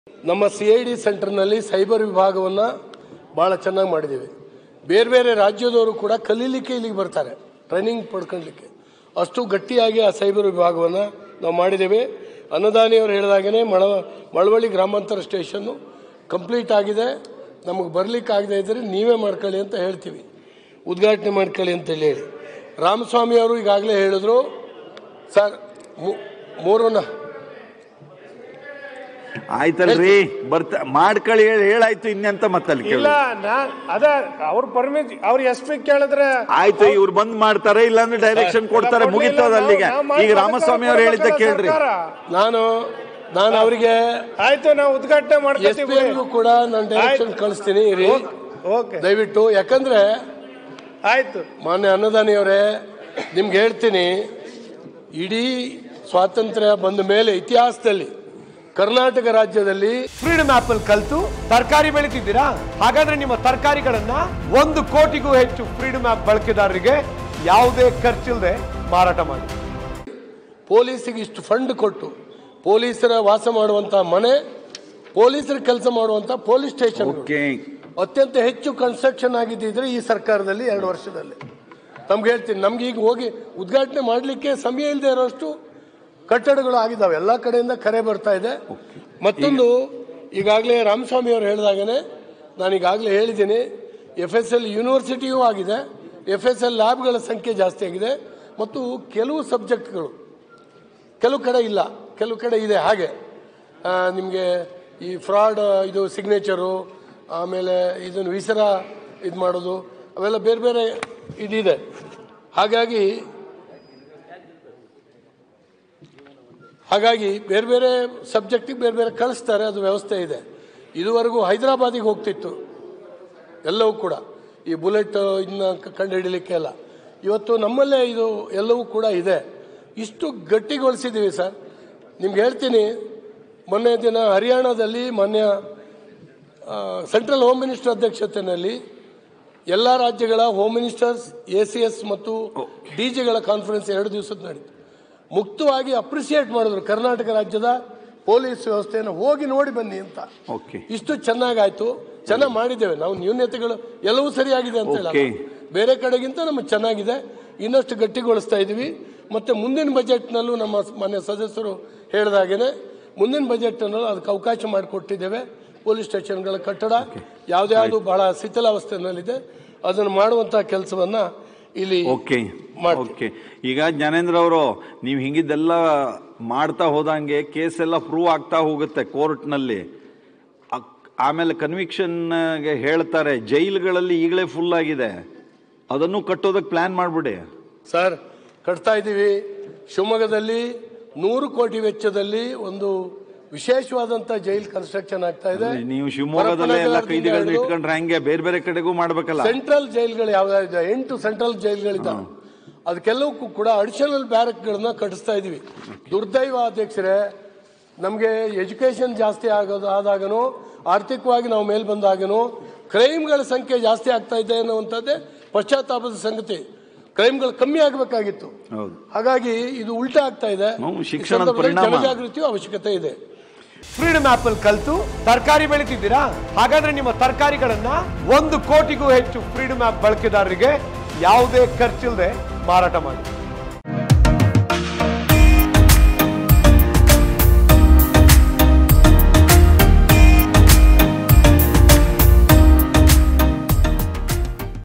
ನಮ್ಮ C I D ಸೆಂಟರ್ನಲ್ಲಿ cyber ವಿಭಾಗವನ್ನು ಭಾಳ ಚೆನ್ನಾಗಿ ಮಾಡಿದ್ದೀವಿ ಬೇರೆ ಬೇರೆ ರಾಜ್ಯದವರು ಕೂಡ ಕಲೀಲಿಕ್ಕೆ ಇಲ್ಲಿಗೆ ಬರ್ತಾರೆ ಟ್ರೈನಿಂಗ್ ಪಡ್ಕೊಳ್ಳಿಕ್ಕೆ ಅಷ್ಟು ಗಟ್ಟಿಯಾಗಿ ಆ ಸೈಬರ್ ವಿಭಾಗವನ್ನು ನಾವು ಮಾಡಿದ್ದೇವೆ ಅನ್ನದಾನಿಯವರು ಹೇಳಿದಾಗೇ ಮಳ ಮಳವಳ್ಳಿ ಗ್ರಾಮಾಂತರ ಸ್ಟೇಷನ್ನು ಕಂಪ್ಲೀಟ್ ಆಗಿದೆ ನಮಗೆ ಬರಲಿಕ್ಕೆ ಆಗದೆ ಇದ್ದರೆ ನೀವೇ ಮಾಡ್ಕೊಳ್ಳಿ ಅಂತ ಹೇಳ್ತೀವಿ ಉದ್ಘಾಟನೆ ಮಾಡ್ಕೊಳ್ಳಿ ಅಂತೇಳಿ ಹೇಳಿ ರಾಮಸ್ವಾಮಿ ಅವರು ಈಗಾಗಲೇ ಹೇಳಿದ್ರು ಸರ್ ಮೂ- ಮೂರನ್ನ ಆಯ್ತಲ್ರಿ ಬರ್ತ ಮಾಡ್ಕೊಳ್ಳಿ ಹೇಳಿ ಹೇಳಾಯ್ತು ಇನ್ನೆಂತ ಮತ್ತಲ್ಲಿ ಕೇಳು ಇಲ್ಲ ನಾನ್ ಅದ ಅವ್ರ ಪರ್ಮಿಟ್ ಅವ್ರ ಎಸ್ ಪಿ ಕೇಳಿದ್ರೆ ಆಯ್ತು ಇವ್ರು ಬಂದ್ ಮಾಡ್ತಾರೆ ಇಲ್ಲಾಂದ್ರೆ ಡೈರೆಕ್ಷನ್ ಕೊಡ್ತಾರೆ ಮುಗಿತದ ಅಲ್ಲಿಗೆ ಈಗ ರಾಮಸ್ವಾಮಿ ಅವ್ರು ಹೇಳಿದ್ದ ಕೇಳ್ರಿ ಸರ್ಕಾರ. ನಾನು ನಾನು ಅವರಿಗೆ ಆಯ್ತು ನಾವು ಉದ್ಘಾಟನೆ ಎಸ್ ಮಾಡ್ಕೊತೀವಿ ಪಿ ಎಲ್ಗೂ ಕೂಡ ನಾನು ಡೈರೆಕ್ಷನ್ ಕಳಿಸ್ತೀನಿ ಇರಿ ಓಕೆ ದಯವಿಟ್ಟು ಯಾಕಂದ್ರೆ ಆಯ್ತು ಮಾನ್ಯ ಅನ್ನದಾನಿಯವರೇ ನಿಮ್ಗೆ ಹೇಳ್ತೀನಿ ಇಡೀ ಸ್ವಾತಂತ್ರ್ಯ ಬಂದ ಮೇಲೆ ಇತಿಹಾಸದಲ್ಲಿ ಕರ್ನಾಟಕ ರಾಜ್ಯದಲ್ಲಿ ಫ್ರೀಡಮ್ ಆಪ್ ಅಲ್ಲಿ ಕಲ್ತು ತರಕಾರಿ ಬೆಳಿತಿದ್ದೀರಾ ಹಾಗಾದ್ರೆ ನಿಮ್ಮ ತರಕಾರಿಗಳನ್ನ ಒಂದು ಕೋಟಿಗೂ ಹೆಚ್ಚು ಫ್ರೀಡಮ್ ಆಪ್ ಬಳಕೆದಾರರಿಗೆ ಯಾವುದೇ ಖರ್ಚಿಲ್ಲದೆ ಮಾರಾಟ ಮಾಡಿ ಪೊಲೀಸಿಗೆ ಇಷ್ಟು ಫಂಡ್ ಕೊಟ್ಟು ಪೊಲೀಸರ ವಾಸ ಮಾಡುವಂತ ಮನೆ ಪೊಲೀಸರ ಕೆಲಸ ಮಾಡುವಂತ ಪೊಲೀಸ್ ಸ್ಟೇಷನ್ ಓಕೆ ಅತ್ಯಂತ ಹೆಚ್ಚು ಕನ್ಸ್ಟ್ರಕ್ಷನ್ ಆಗಿದ್ದಿದ್ರೆ ಈ ಸರ್ಕಾರದಲ್ಲಿ ಎರಡು ವರ್ಷದಲ್ಲಿ ನಮ್ಗೆ ಹೇಳ್ತೀನಿ ನಮ್ಗೆ ಈಗ ಹೋಗಿ ಉದ್ಘಾಟನೆ ಮಾಡಲಿಕ್ಕೆ ಸಮಯ ಇಲ್ಲದೆ ಇರೋಷ್ಟು ಕಟ್ಟಡಗಳು ಆಗಿದ್ದಾವೆ ಎಲ್ಲ ಕಡೆಯಿಂದ ಕರೆ ಬರ್ತಾ ಇದೆ ಮತ್ತೊಂದು ಈಗಾಗಲೇ ರಾಮಸ್ವಾಮಿ ಅವರು ಹೇಳಿದಾಗನೇ ನಾನು ಈಗಾಗಲೇ ಹೇಳಿದ್ದೀನಿ ಎಫ್ ಎಸ್ ಎಲ್ ಯೂನಿವರ್ಸಿಟಿಯೂ ಆಗಿದೆ ಎಫ್ ಎಸ್ ಎಲ್ ಲ್ಯಾಬ್ಗಳ ಸಂಖ್ಯೆ ಜಾಸ್ತಿ ಆಗಿದೆ ಮತ್ತು ಕೆಲವು ಸಬ್ಜೆಕ್ಟ್ಗಳು ಕೆಲವು ಕಡೆ ಇಲ್ಲ ಕೆಲವು ಕಡೆ ಇದೆ ಹಾಗೆ ನಿಮಗೆ ಈ ಫ್ರಾಡ್ ಇದು ಸಿಗ್ನೇಚರು ಆಮೇಲೆ ಇದನ್ನು ವಿಸರ ಇದು ಮಾಡೋದು ಅವೆಲ್ಲ ಬೇರೆ ಬೇರೆ ಇದಿದೆ ಹಾಗಾಗಿ ಹಾಗಾಗಿ ಬೇರೆ ಬೇರೆ ಸಬ್ಜೆಕ್ಟಿಗೆ ಬೇರೆ ಬೇರೆ ಕಳಿಸ್ತಾರೆ ಅದು ವ್ಯವಸ್ಥೆ ಇದೆ ಇದುವರೆಗೂ ಹೈದರಾಬಾದಿಗೆ ಹೋಗ್ತಿತ್ತು ಎಲ್ಲವೂ ಕೂಡ ಈ ಬುಲೆಟ್ ಇನ್ನು ಕಂಡು ಹಿಡಿಲಿಕ್ಕೆ ಎಲ್ಲ ಇವತ್ತು ನಮ್ಮಲ್ಲೇ ಇದು ಎಲ್ಲವೂ ಕೂಡ ಇದೆ ಇಷ್ಟು ಗಟ್ಟಿಗೊಳಿಸಿದ್ದೀವಿ ಸರ್ ನಿಮ್ಗೆ ಹೇಳ್ತೀನಿ ಮೊನ್ನೆ ದಿನ ಹರಿಯಾಣದಲ್ಲಿ ಮೊನ್ನೆ ಸೆಂಟ್ರಲ್ ಹೋಮ್ ಮಿನಿಸ್ಟರ್ ಅಧ್ಯಕ್ಷತೆಯಲ್ಲಿ ಎಲ್ಲ ರಾಜ್ಯಗಳ home ministers A C S ಮತ್ತು ಡಿ ಜಿಗಳ ಕಾನ್ಫರೆನ್ಸ್ ಎರಡು ದಿವಸದ ನಡೀತು ಮುಕ್ತವಾಗಿ ಅಪ್ರಿಸಿಯೇಟ್ ಮಾಡಿದ್ರು ಕರ್ನಾಟಕ ರಾಜ್ಯದ ಪೊಲೀಸ್ ವ್ಯವಸ್ಥೆಯನ್ನು ಹೋಗಿ ನೋಡಿ ಬನ್ನಿ ಅಂತ ಓಕೆ ಇಷ್ಟು ಚೆನ್ನಾಗಾಯ್ತು ಚೆನ್ನಾಗಿ ಮಾಡಿದ್ದೇವೆ ನಾವು ನ್ಯೂನ್ಯತೆಗಳು ಎಲ್ಲವೂ ಸರಿಯಾಗಿದೆ ಅಂತ ಹೇಳಲ್ಲ Okay. ಬೇರೆ ಕಡೆಗಿಂತ ನಮಗೆ ಚೆನ್ನಾಗಿದೆ ಇನ್ನಷ್ಟು ಗಟ್ಟಿಗೊಳಿಸ್ತಾ ಇದ್ದೀವಿ ಮತ್ತೆ ಮುಂದಿನ ಬಜೆಟ್ನಲ್ಲೂ ನಮ್ಮ ಮಾನ್ಯ ಸದಸ್ಯರು ಹೇಳಿದಾಗೇನೆ ಮುಂದಿನ ಬಜೆಟ್ನಲ್ಲೂ ಅದಕ್ಕೆ ಅವಕಾಶ ಮಾಡಿಕೊಟ್ಟಿದ್ದೇವೆ ಪೊಲೀಸ್ ಸ್ಟೇಷನ್ಗಳ ಕಟ್ಟಡ ಯಾವ್ದ್ಯಾವ್ದು ಬಹಳ ಶಿಥಿಲಾವಸ್ಥೆನಲ್ಲಿದೆ ಅದನ್ನು ಮಾಡುವಂತ ಕೆಲಸವನ್ನ ಇಲ್ಲಿ ಓಕೆ ಮಾಡ್ತೀವಿ. ಓಕೆ ಈಗ ಜ್ಞಾನೇಂದ್ರ ಅವರು ನೀವು ಹಿಂಗಿದ್ದೆಲ್ಲ ಮಾಡ್ತಾ ಹೋದಂಗೆ ಕೇಸ್ ಎಲ್ಲ ಪ್ರೂವ್ ಆಗ್ತಾ ಹೋಗುತ್ತೆ ಕೋರ್ಟ್ನಲ್ಲಿ ಆಮೇಲೆ ಕನ್ವಿಕ್ಷನ್ ಹೇಳ್ತಾರೆ ಜೈಲುಗಳಲ್ಲಿ ಈಗಲೇ ಫುಲ್ ಆಗಿದೆ ಅದನ್ನು ಕಟ್ಟೋದಕ್ಕೆ ಪ್ಲಾನ್ ಮಾಡ್ಬಿಡಿ ಸರ್ ಕಟ್ತಾ ಇದ್ದೀವಿ ಶಿವಮೊಗ್ಗದಲ್ಲಿ ನೂರು ಕೋಟಿ ವೆಚ್ಚದಲ್ಲಿ ಒಂದು ವಿಶೇಷವಾದಂತ ಜೈಲ್ ಕನ್ಸ್ಟ್ರಕ್ಷನ್ ಆಗ್ತಾ ಇದೆ ನೀವು ಶಿವಮೊಗ್ಗದಲ್ಲೇ ಎಲ್ಲ ಪರಪ್ಪನಗರದಿಂದ ಕೈದಿಗಳನ್ನ ಹಿಡಿದು ಇಟ್ಕೊಂಡ್ರೆ ಹಂಗೆ ಬೇರೆ ಬೇರೆ ಕಡೆಗೂ ಮಾಡ್ಬೇಕಲ್ಲ ಸೆಂಟ್ರಲ್ ಜೈಲ್ಗಳು ಯಾವ್ದಾವಿದೆ ಎಂಟು ಸೆಂಟ್ರಲ್ ಜೈಲ್ಗಳಿದ್ದಾವೆ ಅದಕ್ಕೆಲ್ಲವಕ್ಕೂ ಕೂಡ ಅಡಿಷನಲ್ ಬ್ಯಾರಕ್ಗಳನ್ನ ಕಟ್ಟಿಸ್ತಾ ಇದೀವಿ ದುರ್ದೈವ ಅಧ್ಯಕ್ಷರೇ ನಮಗೆ ಎಜುಕೇಶನ್ ಜಾಸ್ತಿ ಆಗೋದು ಆದಾಗನೂ ಆರ್ಥಿಕವಾಗಿ ನಾವು ಮೇಲ್ ಬಂದಾಗನೂ ಕ್ರೈಮ್ಗಳ ಸಂಖ್ಯೆ ಜಾಸ್ತಿ ಆಗ್ತಾ ಇದೆ ಅನ್ನುವಂಥದ್ದೇ ಪಶ್ಚಾತ್ತಾಪದ ಸಂಗತಿ ಕ್ರೈಮ್ಗಳು ಕಮ್ಮಿ ಆಗಬೇಕಾಗಿತ್ತು ಹೌದು ಹಾಗಾಗಿ ಇದು ಉಲ್ಟಾ ಆಗ್ತಾ ಇದೆ ಹ್ಮ್, ಈ ಶಿಕ್ಷಣದ ಸಂದರ್ಭದಲ್ಲಿ ಪರಿಣಾಮ. ಜನಜಾಗೃತಿಯು ಅವಶ್ಯಕತೆ ಇದೆ ಫ್ರೀಡಮ್ ಆಪ್ ಅಲ್ಲಿ ಕಲ್ತು ತರಕಾರಿ ಬೆಳಿತಿದ್ದೀರಾ ಹಾಗಾದ್ರೆ ನಿಮ್ಮ ತರಕಾರಿಗಳನ್ನ ಒಂದು ಕೋಟಿಗೂ ಹೆಚ್ಚು ಫ್ರೀಡಮ್ ಆಪ್ ಬಳಕೆದಾರರಿಗೆ ಯಾವುದೇ ಖರ್ಚಿಲ್ಲದೆ ಮಾರಾಟ ಮಾಡಿ